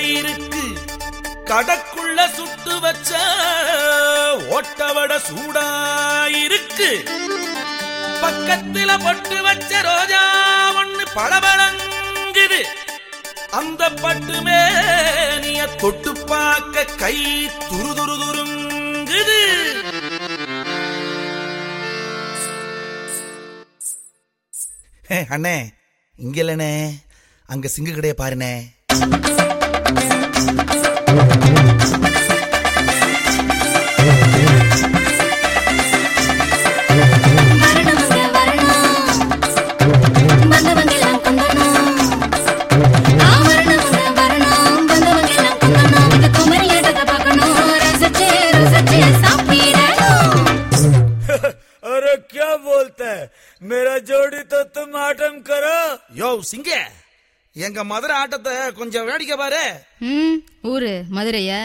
இருக்கு கடக்குள்ள சுட்டு வச்ச ஓட்டவட சூடா இருக்கு பக்கத்துல பட்டு வச்ச ரோஜா ஒண்ணு பளபளங்குது அந்த பட்டு மேனிய தொட்டு பார்க்க கை துரு துரு துருங்குது ஹே, அண்ணே இங்க இல்லண்ணே அங்க சிங்கு கடைய பாருண்ணே வரணுங்க வரணும் வந்தவங்கெல்லாம் கொண்டணும் ஆ வரணுங்க வரணும் வந்தவங்கெல்லாம் கொண்டணும் இந்த குமரி ஆட்டத்தை பார்க்கணும் ரசிச்சு ரசிச்சு சாப்பிடணும் अरे क्या बोलता है मेरा जोड़ी तो तुम आटम करो யோ சிங்க எங்க மதுரை ஆட்டத்தை கொஞ்சம் வேடிக்கை பாரு ம் ஊரு மதுரையா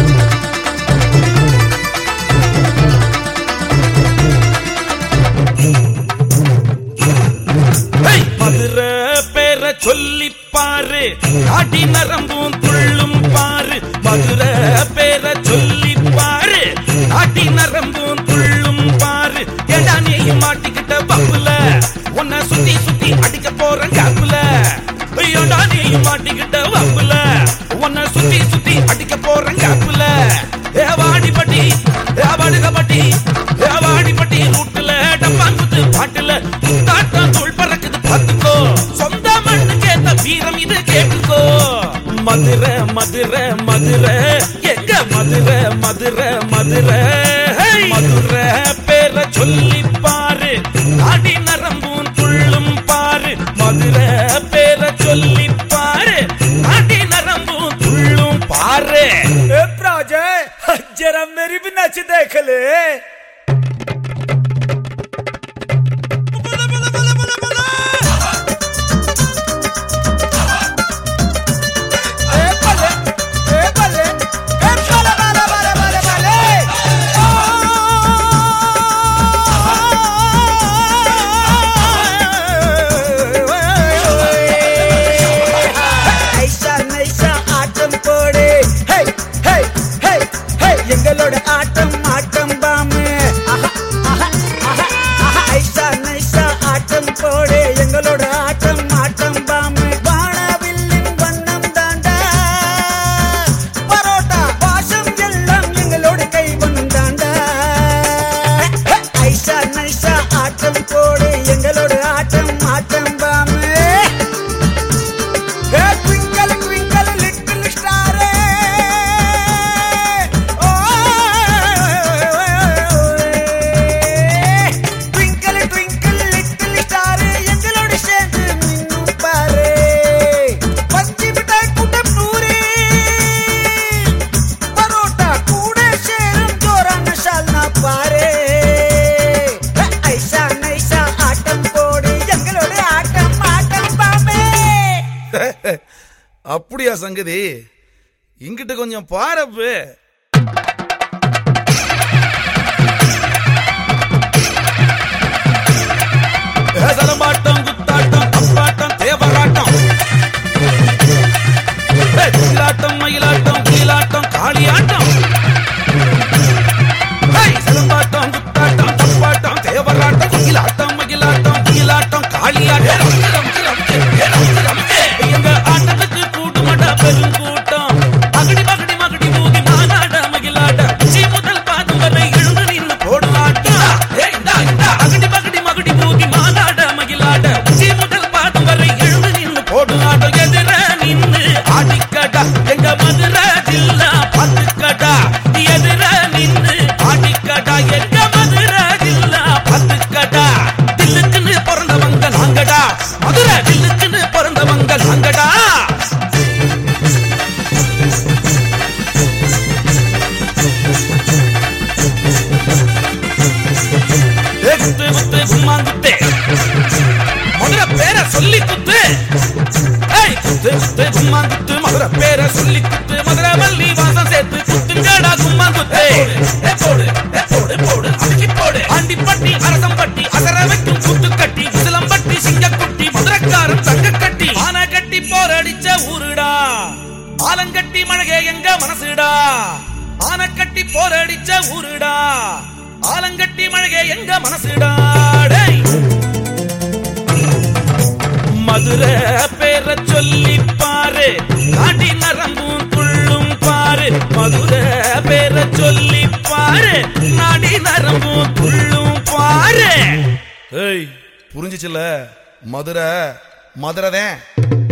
ஹேய், மதுரை பேர சொல்லி பாரு ஆடி நரம்பும் துள்ளும் பாரு மதுரை பேர சொல்லி பாரு ஆடி நரம்பும் துள்ளும் பாரு ஏடா நீயும் மாட்டிக்கிட்ட பப்புல உன்னை சுத்தி சுத்தி அடிக்க போற காப்புல ஐயோடா நீயும் மாட்டிக்கிட்ட பப்புல உன்னை சுத்தி சுத்தி அடிக்க போற காப்புல ஏவாடி பட்டி ஏவாடுக பட்டி ஏவாடி பட்டி ரூட்டுல டப்பாங்குத்து பாட்டுல தாட்டம் தோல் பறக்குது பார்த்துக்கோ சொந்த மண்ணுக்கு ஏத்த வீரம் இது கேட்டுக்கோ மதுரை மதுரை மதுரை எங்க மதுரை மதுரை மதுரை ஹேய்! மதுரை பேர சொல்லி பாரு அடி நரம்பும் துள்ளும் பாரு மதுரை பேர சொல்லி பாரு அடி நரம்பும் துள்ளும் பாரு ए प्राजय जरा मेरी भी नच देख ले ए भले, ए भले, ए भले, भले, भले, भले, भले। ஐஷா நைஷா ஆட்டம் போடு ஹே ஹே ஹே ஹே எங்களோட ஆட்டம் ஆட்டம் பாமு ஆஹா, ஆஹா, ஆஹா, ஆஹா. ஐஷா நைஷா ஆட்டம் போடு எங்களோட ஆட்டம் ஆட்டம் பாமு வானவில்லின் வண்ணம் தாண்டா பரோட்டா பாசம் எல்லாம் எங்களோட கை வண்ணம் தாண்டா ஹே, ஐஷா நைஷா ஆட்டம் போடு எங்களோட ஆட்டம் ஆட்டம் பாமு Hey, twinkle, twinkle, little star. Twinkle, twinkle, little star. எங்களோட சேர்ந்து மின்னும் பாரு. பஞ்சு மிட்டாய் கூட்டம் நூறு. பரோட்டா கூட சேரும் ஜோரான ஷால்னா பாரு. ஹே, ஐஷா நைஷா ஆட்டம் போடு எங்களோட ஆட்டம் ஆட்டம் பாமே அப்படியா சங்கதி இங்கிட்டு கொஞ்சம் பாரப்பு சலம்பாட்டம் குத்தாட்டம் தப்பாட்டம் தேவராட்டம் ஏய், தில்லாட்டம் மயிலாட்டம் கீழாட்டம் காளியாட்டம் ஏய், சலம்பாட்டம் குத்தாட்டம் தப்பாட்டம் தேவராட்டம் கீழாட்டம் மயிலாட்டம் கீழாட்டம் காளியாட்டம் ரம்ஜி, ரம்ஜி, ரம்ஜி, ரம்ஜி, ரம்ஜி. எங்க ஆட்டத்துக்கு கூடுமட பெருங்கூட்டம் மகடி மகடி மகடி ஊதி மாநாட மகிழாட உச்சி முதல் பாதம் வரை எழுந்து நின்று போடுவாட்டம் ஏய், இந்தா, இந்தா, அகடி மகடி மகடி ஊதி மாநாட மகிழாட உச்சி முதல் பாதம் வரை எழுந்து நின்று போடுவாட்டம் எதிர நின்று ஆடிக்கடா எங்க மதுரை ஜில்லா பத்துக்கடா எதிர நின்று ஆடிக்கடா எங்க மதுரை ஜில்லா பத்துக்கடா தில்லுக்குன்னு பிறந்தவங்க நாங்கடா மதுரை தில்லுக்குன்னு பிறந்தவங்க நாங்கடா ஏ குத்து குத்து கும்மாங்குத்து மதுரை பேரை சொல்லி குத்து ஏய் குத்து குத்து கும்மாங்குத்து மதுரை பேரை சொல்லி குத்து மதுரை மல்லி வாசம் சேர்த்து குத்துங்கடா கும்மாங்குத்து ஏ போடு ஏ போடு போடு அதுக்கி போடு ஆண்டிப்பட்டி அரசம்பட்டி அசர வைக்கும் குத்து கட்டி உசிலம்பட்டி சிங்கக்குட்டி மதுரைக்காரன் தங்க கட்டி ஆனை கட்டி போரடிச்ச ஊருடா ஆலங்கட்டி மழகே எங்க மனசுடா ஆனக்கட்டி போரடிச்ச ஊருடா ஆலங்கட்டி மழகே எங்க மனசுடா டேய் மதுரை பேர சொல்லி பாரு நாடி நரம்பும் துள்ளும் பாரு மதுரை பேர சொல்லி பாரு நாடி நரம்பும் துள்ளும் பாரு ஏய் புரிஞ்சுச்சுல மதுரை மதுரை தான்